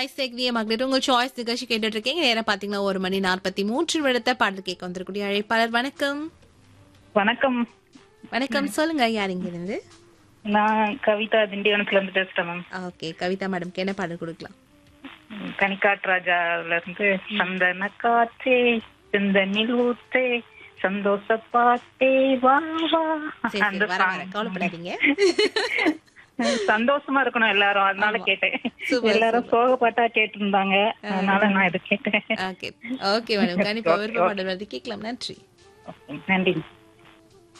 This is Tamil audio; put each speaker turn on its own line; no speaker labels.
ஐசேக் விய மகளிர் உங்கள் சாய்ஸ் நிகழ்ச்சி கேட்டுட்டு இருக்கீங்க நேரம் பாத்தீங்கன்னா ஒரு மணி நாற்பத்தி மூன்று நிமிடத்தை பாடல் கேட்க வந்திருக்கூடிய அழைப்பாளர் வணக்கம்
வணக்கம்
வணக்கம் சொல்லுங்க யார் இங்க இருந்து
நான் கவிதா திண்டிவனத்துல இருந்து பேசுறேன் மேம்
ஓகே கவிதா மேடம்க்கு என்ன பாடல் கொடுக்கலாம்
கனிக்காட் ராஜால இருந்து சந்தன காற்றே செந்தனில் ஊற்றே சந்தோஷ பாட்டே வா வா
சரி
அந்த
சரி வர வர
song.
கவலைப்படாதீங்க
சந்தோஷமா இருக்கணும் எல்லாரும் அதனால கேட்டேன்
Super,
எல்லாரும் சோக பாட்டா கேட்டிருந்தாங்க அதனால நான் இது கேட்டேன்
ஓகே ஓகே மேடம் கண்டிப்பா விருப்ப பாடல் வந்து கேட்கலாம் நன்றி
நன்றி